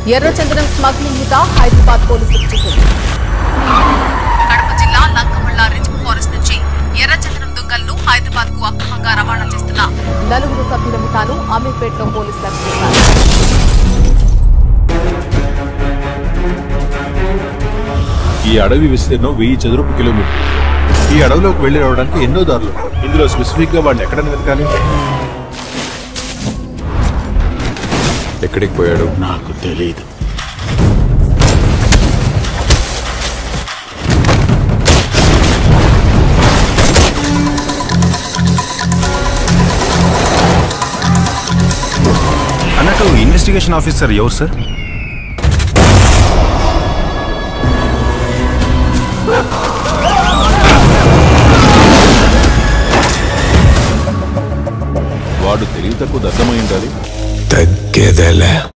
ఎర్రచందనం స్మగ్లింగ్ ముఠా హైదరాబాద్ పోలీసులకు చిక్కులు కడప జిల్లా లంకమల్ల రిజ్ ఫారెస్ట్ నుంచి ఎర్రచందనం దుంగలను హైదరాబాద్ కు అక్రమంగా రవాణా చేస్తున్న నలుగురు సభ్యుల ముఠాను అమీర్పేటలో పోలీసులు అరెస్ట్ చేశారు ఈ అడవి విస్తీర్ణం వెయ్యి చదురపు కిలోమీటర్ ఈ అడవిలోకి వెళ్లి రావడానికి ఎన్నో దారులు ఇందులో స్పెసిఫిక్ గా వాడిని ఎక్కడ వెతకాలి ఎక్కడికి పోయాడు నాకు తెలియదు అన్నట్టు ఇన్వెస్టిగేషన్ ఆఫీసర్ ఎవరు సార్ వాడు తెలివి తక్కువ అర్థమై ఉండాలి తగ్గేదేలే